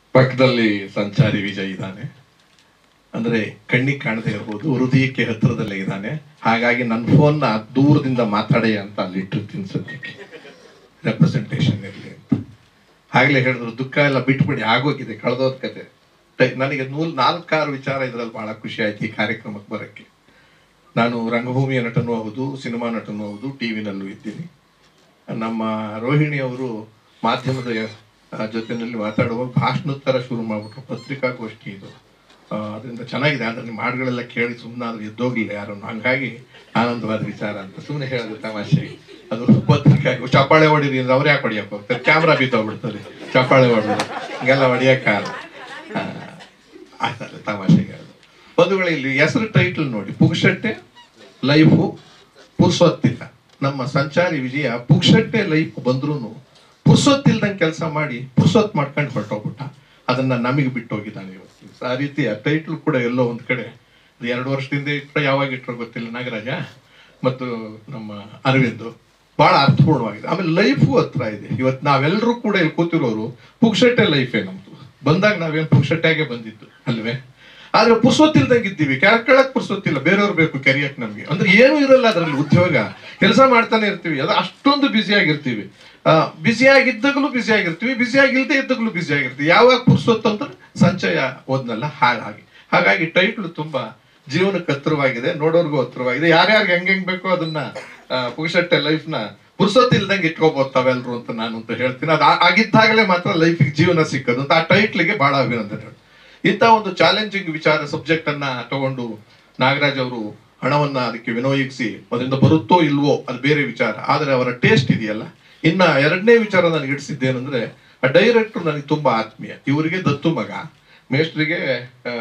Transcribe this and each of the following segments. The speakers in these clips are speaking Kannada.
ಪಕ್ಕದಲ್ಲಿ ಸಂಚಾರಿ ವಿಜಯ್ ಇದ್ದಾನೆ ಅಂದ್ರೆ ಕಣ್ಣಿಗೆ ಕಾಣದೇ ಇರ್ಬೋದು ಹೃದಯಕ್ಕೆ ಹತ್ರದಲ್ಲೇ ಇದ್ದಾನೆ ಹಾಗಾಗಿ ನನ್ನ ಫೋನ್ನ ದೂರದಿಂದ ಮಾತಾಡಿ ಅಂತ ಅಲ್ಲಿ ಇಟ್ಟಿರ್ತೀನಿ ಸದ್ಯಕ್ಕೆ ರೆಪ್ರೆಸೆಂಟೇಷನ್ ಇರಲಿ ಅಂತ ಆಗ್ಲೇ ಹೇಳಿದ್ರು ದುಃಖ ಎಲ್ಲ ಬಿಟ್ಬಿಡಿ ಆಗೋಗಿದೆ ಕಳೆದೋದ್ ಕತೆ ಟೈ- ನನಗೆ ನೂಲ್ ನಾಲ್ಕಾರು ವಿಚಾರ ಇದ್ರಲ್ಲಿ ಬಹಳ ಖುಷಿ ಆಯ್ತು ಈ ಕಾರ್ಯಕ್ರಮಕ್ಕೆ ಬರೋಕ್ಕೆ ನಾನು ರಂಗಭೂಮಿಯ ನಟನೂ ಹೌದು ಸಿನಿಮಾ ನಟನೂ ಹೌದು ಟಿವಿನಲ್ಲೂ ಇದ್ದೀನಿ ನಮ್ಮ ರೋಹಿಣಿ ಅವರು ಮಾಧ್ಯಮದ ಆ, ಜೊತೆನಲ್ಲಿ ಮಾತಾಡುವಾಗ ಭಾಷಣೋತ್ತರ ಶುರು ಮಾಡ್ಬಿಟ್ರು ಪತ್ರಿಕಾಗೋಷ್ಠಿ ಇದು ಆ, ಅದರಿಂದ ಚೆನ್ನಾಗಿದೆ ಆದ್ರೆ ನಿಮ್ಮ ಹಾಡುಗಳೆಲ್ಲ ಕೇಳಿ ಸುಮ್ಮನಾದ್ರೂ ಎದ್ದೋಗ್ಲಿಲ್ಲ ಯಾರನ್ನು ಹಂಗಾಗಿ ಆನಂದವಾದ ವಿಚಾರ ಅಂತ ಸುಮ್ಮನೆ ಹೇಳೋದು ತಮಾಷೆ ಅದು ಪತ್ರಿಕಾ ಚಪ್ಪಾಳೆ ಹೊಡೀರಿ ಅಂದ್ರೆ ಅವ್ರು ಯಾಕೆ ಹೊಡಿಯಕ್ಕೆ ಹೋಗ್ತಾರೆ ಕ್ಯಾಮ್ರಾ ಬಿದ್ದೋಗ್ಬಿಡ್ತಾರೆ ಚಪ್ಪಾಳೆ ಹೊಡೆದು ಹಿಂಗೆಲ್ಲ ಹೊಡಿಯಕ್ಕಾಗಲ್ಲ ಆ, ಆಯ್ತಲ್ಲ ತಮಾಷೆಗೆ ಅದು ಬಂಧುಗಳೇ ಇಲ್ಲಿ ಹೆಸರು ಟೈಟಲ್ ನೋಡಿ ಪುಗ್ಶೆಟ್ಟೆ ಲೈಫು ಪುರ್ಸೊತ್ತಿಲ್ಲ ನಮ್ಮ ಸಂಚಾರಿ ವಿಜಯ ಪುಗ್ಶೆಟ್ಟೆ ಲೈಫ್ ಬಂದ್ರೂ ಪುರ್ಸೊತ್ತಿಲ್ದಂಗೆ ಕೆಲಸ ಮಾಡಿ ಪುರ್ಸೊತ್ ಮಾಡ್ಕೊಂಡು ಹೊರಟೋಗ್ಬಿಟ್ಟ ಅದನ್ನ ನಮಗೆ ಬಿಟ್ಟು ಹೋಗಿದ್ದಾನೆ ಇವತ್ತು ಆ ರೀತಿ ಆ ಟೈಟ್ಲ್ ಕೂಡ ಎಲ್ಲೋ ಒಂದ್ ಕಡೆ ಅದು ಎರಡು ವರ್ಷದಿಂದ ಇಟ್ಟರೆ ಯಾವಾಗ ಇಟ್ಟರು ಗೊತ್ತಿಲ್ಲ ನಾಗರಾಜ ಮತ್ತು ನಮ್ಮ ಅರವಿಂದ್ ಬಹಳ ಅರ್ಥಪೂರ್ಣವಾಗಿದೆ ಆಮೇಲೆ ಲೈಫು ಹತ್ರ ಇದೆ ಇವತ್ತು ನಾವೆಲ್ಲರೂ ಕೂಡ ಇಲ್ಲಿ ಕೂತಿರೋರು ಪುಗ್ಶೆಟ್ಟೆ ಲೈಫೇ ನಮ್ದು ಬಂದಾಗ ನಾವೇನು ಪುಗ್ಶೆಟ್ಟಾಗೆ ಬಂದಿದ್ದು ಅಲ್ವೇ ಆದ್ರೆ ಪುರ್ಸೊತ್ತಿಲ್ದಂಗೆ ಇದ್ದೀವಿ ಕೆಳಕ್ ಪುರ್ಸೊತ್ತಿಲ್ಲ ಬೇರೆಯವ್ರು ಬೇಕು ಕೆರಿಯಕ್ ನಮ್ಗೆ ಅಂದ್ರೆ ಏನು ಇರಲ್ಲ ಅದರಲ್ಲಿ ಉದ್ಯೋಗ ಕೆಲಸ ಮಾಡ್ತಾನೆ ಇರ್ತೀವಿ ಅದು ಅಷ್ಟೊಂದು ಬ್ಯುಸಿ ಆಗಿರ್ತೀವಿ ಬ್ಯುಸಿ ಆಗಿದ್ದಾಗಲೂ ಬ್ಯುಸಿ ಆಗಿರ್ತೀವಿ ಬ್ಯುಸಿ ಆಗಿಲ್ದೇ ಇದ್ದಾಗಲೂ ಬ್ಯುಸಿ ಆಗಿರ್ತೀವಿ ಯಾವಾಗ ಪುರ್ಸೊತ್ತು ಅಂದ್ರೆ ಸಂಚಯ ಓದ್ನಲ್ಲ ಹಾಗಾಗಿ ಹಾಗಾಗಿ ಟೈಟ್ಲ್ ತುಂಬಾ ಜೀವನಕ್ಕೆ ಹತ್ರವಾಗಿದೆ ನೋಡೋರ್ಗೂ ಹತ್ರವಾಗಿದೆ ಯಾರ್ಯಾರಿಗೆ ಹೆಂಗ್ ಹೆಂಗ್ ಬೇಕೋ ಅದನ್ನ ಪುಗ್ಸಟ್ಟೆ ಲೈಫ್ ನ ಪುರ್ಸೊತ್ತಿಲ್ದಂಗೆ ಇಟ್ಕೋಬಹುದು ತಾವೆಲ್ರು ಅಂತ ನಾನು ಅಂತ ಹೇಳ್ತೀನಿ ಅದು ಆ- ಆಗಿದ್ದಾಗಲೇ ಮಾತ್ರ ಲೈಫಿಗೆ ಜೀವನ ಸಿಕ್ಕದು ಅಂತ ಆ ಟೈಟ್ಲಿಗೆ ಬಹಳ ಅಭಿನಂದನೆಗಳು ಇಂಥ ಒಂದು ಚಾಲೆಂಜಿಂಗ್ ವಿಚಾರ ಸಬ್ಜೆಕ್ಟ್ ಅನ್ನ ತಗೊಂಡು ನಾಗರಾಜ್ ಅವರು ಹಣವನ್ನ ಅದಕ್ಕೆ ವಿನಿಯೋಗಿಸಿ ಅದರಿಂದ ಬರುತ್ತೋ ಇಲ್ವೋ ಅದು ಬೇರೆ ವಿಚಾರ ಆದ್ರೆ ಅವರ ಟೇಸ್ಟ್ ಇದೆಯಲ್ಲ ಇನ್ನ ಎರಡನೇ ವಿಚಾರ ನನಗೆ ಇಡಿಸಿದ್ದೇನೆಂದ್ರೆ ಆ ಡೈರೆಕ್ಟರ್ ನನಗೆ ತುಂಬಾ ಆತ್ಮೀಯ ಇವರಿಗೆ ದತ್ತು ಮಗ ಮೇಸ್ಟ್ರಿಗೆ ಆ,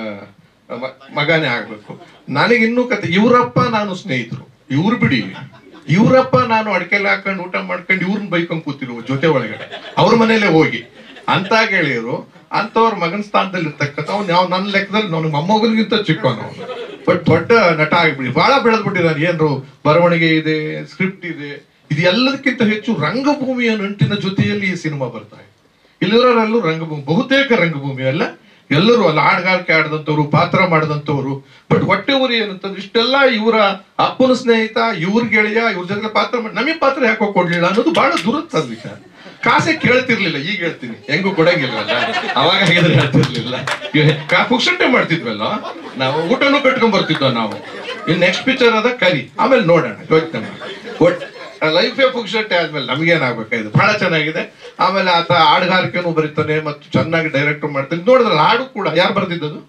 ಮ- ಮಗನೇ ಆಗ್ಬೇಕು ನನಗೆ ಇನ್ನೂ ಕತೆ ಇವರಪ್ಪ ನಾನು ಸ್ನೇಹಿತರು ಇವ್ರು ಬಿಡಿ ಇವರಪ್ಪ ನಾನು ಅಡಕೆಲ್ಲ ಹಾಕೊಂಡು ಊಟ ಮಾಡ್ಕೊಂಡು ಇವ್ರನ್ನ ಬೈಕೊಂಡ್ ಕೂತಿರುವ ಜೊತೆ ಒಳಗಡೆ ಅವ್ರ ಮನೇಲೆ ಹೋಗಿ ಅಂತ ಗೆಳೆಯರು ಅಂತವ್ರ ಮಗನ ಸ್ಥಾನದಲ್ಲಿ ಇರ್ತಕ್ಕಂಥ ಅವ್ನು ಯಾವ ನನ್ನ ಲೆಕ್ಕದಲ್ಲಿ ನನಗೆ ಮೊಮ್ಮಗನಿಗಿಂತ ಚಿಕ್ಕವನು ಬಟ್ ದೊಡ್ಡ ನಟ ಆಗ್ಬಿಡಿ ಬಹಳ ಬೆಳೆದ್ಬಿಟ್ಟಿದ್ದಾನೆ ಏನ್ರು ಬರವಣಿಗೆ ಇದೆ ಸ್ಕ್ರಿಪ್ಟ್ ಇದೆ ಇದು ಎಲ್ಲದಕ್ಕಿಂತ ಹೆಚ್ಚು ರಂಗಭೂಮಿಯ ನಂಟಿನ ಜೊತೆಯಲ್ಲಿ ಈ ಸಿನಿಮಾ ಬರ್ತಾ ಇದೆ ಇಲ್ಲಿರೋರೆಲ್ಲೂ ರಂಗಭೂಮಿ ಬಹುತೇಕ ರಂಗಭೂಮಿ ಅಲ್ಲ ಎಲ್ಲರೂ ಅಲ್ಲ ಹಾಡುಗಾರಿಕೆ ಆಡದಂತವ್ರು ಪಾತ್ರ ಮಾಡದಂತವ್ರು ಬಟ್ ಹೊಟ್ಟೆ ಉರಿ ಏನಂತಂದ್ರೆ ಇಷ್ಟೆಲ್ಲ ಇವರ ಅಪ್ಪನ ಸ್ನೇಹಿತ ಇವ್ರ ಗೆಳೆಯ ಇವ್ರ ಜೊತೆ ಪಾತ್ರ ಮಾಡಿ ನಮಗೆ ಪಾತ್ರ ಯಾಕೋ ಕೊಡ್ಲಿಲ್ಲ ಅನ್ನೋದು ಬಹಳ ದುರಂತದ ವಿಚಾರ ಕಾಸೆ ಕೇಳ್ತಿರ್ಲಿಲ್ಲ ಈಗ ಹೇಳ್ತೀನಿ ಹೆಂಗೂ ಕೊಡಂಗಿಲ್ವಲ್ಲ ಅವಾಗ ಹಾಗಿದ್ರೆ ಹೇಳ್ತಿರ್ಲಿಲ್ಲ ಪುಕ್ಷಂಟೆ ಮಾಡ್ತಿದ್ವಲ್ಲ ನಾವು ಊಟನೂ ಕಟ್ಕೊಂಡ್ ಬರ್ತಿದ್ವ ನಾವು ಇನ್ ನೆಕ್ಸ್ಟ್ ಪಿಕ್ಚರ್ ಅದ ಕರಿ ಆಮೇಲೆ ನೋಡೋಣ ಯೋಚನೆ ಮಾಡಿ ಒಟ್ ಲೈಫೇ ಪುಕ್ಷಟ್ಟೆ ಆದ್ಮೇಲೆ ನಮ್ಗೇನಾಗ್ಬೇಕಾಯ್ತು ಬಹಳ ಚೆನ್ನಾಗಿದೆ ಆಮೇಲೆ ಆತ ಹಾಡುಗಾರಿಕೆನೂ ಬರೀತಾನೆ ಮತ್ತು ಚೆನ್ನಾಗಿ ಡೈರೆಕ್ಟ್ ಮಾಡ್ತಾನೆ ನೋಡಿದ್ರೆ ಹಾಡು ಕೂಡ ಯಾರು ಬರ್ದಿದ್ದದು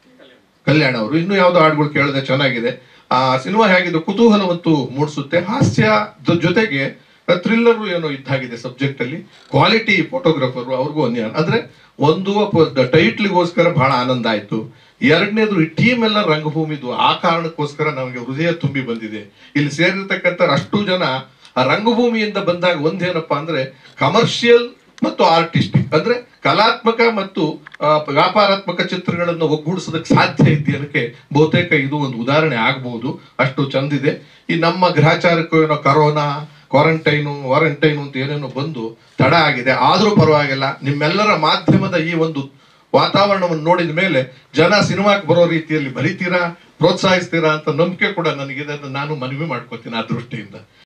ಕಲ್ಯಾಣ ಅವರು ಇನ್ನು ಯಾವ್ದೋ ಹಾಡುಗಳು ಕೇಳಿದೆ ಚೆನ್ನಾಗಿದೆ ಆ ಸಿನಿಮಾ ಹೇಗಿದೆ ಕುತೂಹಲವಂತೂ ಮೂಡಿಸುತ್ತೆ ಹಾಸ್ಯ ಜೊ- ಜೊತೆಗೆ ಥ್ರಿಲ್ಲರ್ ಏನೋ ಇದ್ದಾಗಿದೆ ಸಬ್ಜೆಕ್ಟ್ ಅಲ್ಲಿ ಕ್ವಾಲಿಟಿ ಫೋಟೋಗ್ರಾಫರ್ ಅವ್ರಿಗೂ ಅನ್ಯ ಅಂದ್ರೆ ಒಂದು ಟೈಟ್ಲಿಗೋಸ್ಕರ ಬಹಳ ಆನಂದ ಆಯ್ತು ಎರಡನೇದು ಈ ಟೀಮ್ ಎಲ್ಲ ರಂಗಭೂಮಿದು ಆ ಕಾರಣಕ್ಕೋಸ್ಕರ ನಮಗೆ ಹೃದಯ ತುಂಬಿ ಬಂದಿದೆ ಇಲ್ಲಿ ಸೇರಿರ್ತಕ್ಕಂಥ ಅಷ್ಟು ಜನ ಆ ರಂಗಭೂಮಿಯಿಂದ ಬಂದಾಗ ಒಂದೇನಪ್ಪಾ ಅಂದ್ರೆ ಕಮರ್ಷಿಯಲ್ ಮತ್ತು ಆರ್ಟಿಸ್ಟಿಕ್ ಅಂದ್ರೆ ಕಲಾತ್ಮಕ ಮತ್ತು ಆ, ವ್ಯಾಪಾರಾತ್ಮಕ ಚಿತ್ರಗಳನ್ನು ಒಗ್ಗೂಡಿಸೋದಕ್ಕೆ ಸಾಧ್ಯ ಇದೆಯನ್ನಕ್ಕೆ ಬಹುತೇಕ ಇದು ಒಂದು ಉದಾಹರಣೆ ಆಗಬಹುದು ಅಷ್ಟು ಚಂದಿದೆ ಈ ನಮ್ಮ ಗ್ರಹಚಾರಕ್ಕೂ ಏನೋ ಕರೋನಾ ಕ್ವಾರಂಟೈನು ವಾರಂಟೈನು ಅಂತ ಏನೇನೋ ಬಂದು ತಡ ಆಗಿದೆ ಆದ್ರೂ ಪರವಾಗಿಲ್ಲ ನಿಮ್ಮೆಲ್ಲರ ಮಾಧ್ಯಮದ ಈ ಒಂದು ವಾತಾವರಣವನ್ನು ನೋಡಿದ ಮೇಲೆ ಜನ ಸಿನಿಮಾಕ್ಕೆ ಬರೋ ರೀತಿಯಲ್ಲಿ ಬರಿತೀರಾ ಪ್ರೋತ್ಸಾಹಿಸ್ತೀರಾ ಅಂತ ನಂಬಿಕೆ ಕೂಡ ನನಗಿದೆ ಅದನ್ನ ನಾನು ಮನವಿ ಮಾಡ್ಕೋತೀನಿ ಆ ದೃಷ್ಟಿಯಿಂದ